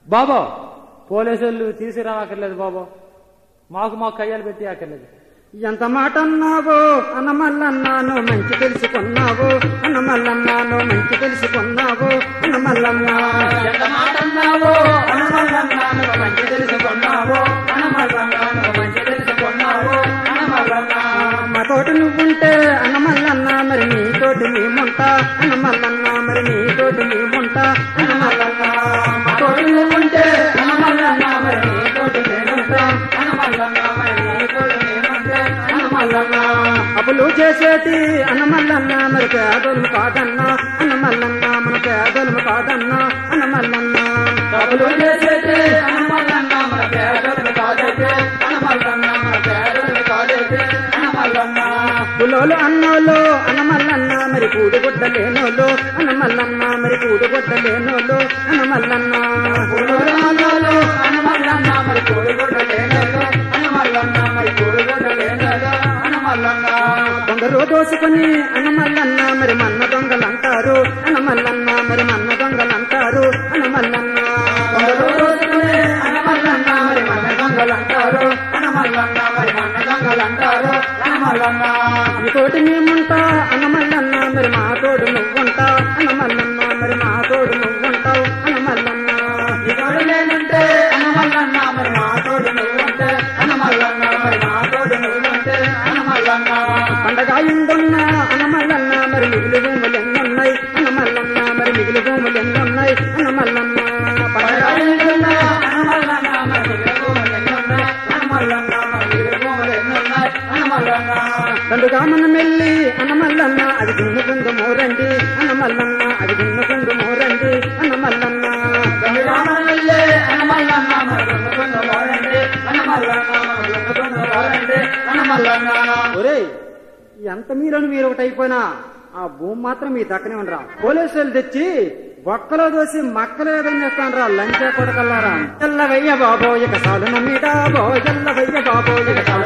బాబా పోలీసులు తీసుకురావక్కర్లేదు బాబా మాకు మాకు కయ్యాలు పెట్టి అక్కర్లేదు ఎంత మాట అన్నావో అన్నమల్లన్నాను మంచి తెలుసుకున్నావు అన్నమల్లన్నాను మంచి తెలుసుకున్నావు అన్నమల్లన్నా ఎంత మాట అన్నావో అనమల్లన్నాను మంచి తెలుసుకున్నావు అనమల్లన్నాను మంచి తెలుసుకున్నావు అనమల్లన్నా మా తోటి నువ్వుంటే అన్నమల్లన్నా మరి నీ తోటి మేముంటా అన్నమల్లన్నా మరి నీ తోటి మేముంటా అనమల్లన్నా మా తోటి నువ్వుంటే అనమల్లన్నా మరి నీ తోటి నేనుంటా అనమల్లన్నా మరి నీ తోటి నేనుంటే అనమల్లన్నా అప్పులు చేసేటి అన్నమల్లన్నా మరి పేదలు కాదన్నా అన్నమల్లన్నా మన పేదలు కాదన్నా అన్నమల్లన్నా డబ్బులు చేసేటే అనమల్లన్నా మన పేదలు కాదైతే అనమల్లన్నా మన పేదలు కాదైతే అనమల్లన్నా పులోలు అన్నోళ్ళు అన్నమల్లన్నా మరి కూడుగుడ్డ లేనోళ్ళు అన్నమల్లన్నా మరి కూడుగుడ్డ లేనోళ్ళు అన్నమల్లన్నా పులురాలు అనమల్లన్నా మరి కోడిగుడ్డ లేనోళ్ళు అనమల్లన్నా మరి కోడిగుడ్డ లేనోళ్ళు అనమల్లన్నా కొందరు దోసుకొని అన్నమల్లన్నా మరి మన్న దొంగలు అంటారు అన్నమల్లన్నా మరి మన్న దొంగలు అంటారు అన్నమల్లన్నా కొందరు రోజుకునే అనమల్లన్నా మరి మన దొంగలు అంటారు అనమల్లన్నా మరి మన దొంగలు అంటారు అనమల్లన్నా ఈ తోటి మేముంటా అన్నమల్లన్నా మరి మా తోడు నువ్వుంటా అన్నమల్లన్నా మరి మా తోడు నువ్వుంటావు అన్నమల్లన్నా ఇతడు నేనుంటే అనమల్లన్నా మరి మా తోడు నువ్వుంటే అనమల్లన్నా మరి మా తోడు నువ్వుంటే అనమల్లన్నా పండగ ఇండున్నా అన్నమల్లన్నా మరి మిగిలి భూములు ఎన్నున్నాయి అన్నమల్లన్నా మరి మిగిలి భూములు ఎన్నున్నాయి అన్నమల్లన్నా పండగ పడగాలింటున్నా అనమల్లన్నా మరి మిగిలిపోమలు ఎన్నున్నాయి అనమల్లన్నా మరి మిగిలిపోమలు ఎన్నున్నాయి అనమల్లన్నా దండుగా మన మెల్లి అన్నమల్లన్న అది దున్నుకుందు మోరండి అన్నమల్లన్న అది దున్నుకుందు మోరండి అన్నమల్లన్న గంగామల వెళ్ళే అనమల్లన్నా మరి దున్నుకుందు వారండి అనమల్లన్నా మరి దున్నుకుందు వారండి అనమల్లన్నా ఒరేయ్ ఎంత మీరని మీరు ఒకటి అయిపోయినా ఆ భూమి మాత్రం మీ దక్కనే ఉండరా పోలీసులు తెచ్చి బొక్కలో దోసి మక్కలు ఏదైనా రా లంచా కొడకల్లారా ఎల్ల వెయ్య బాబో ఇక సాలు నమ్మిడా బో ఎల్ల వెయ్య బాబో ఇక సాలు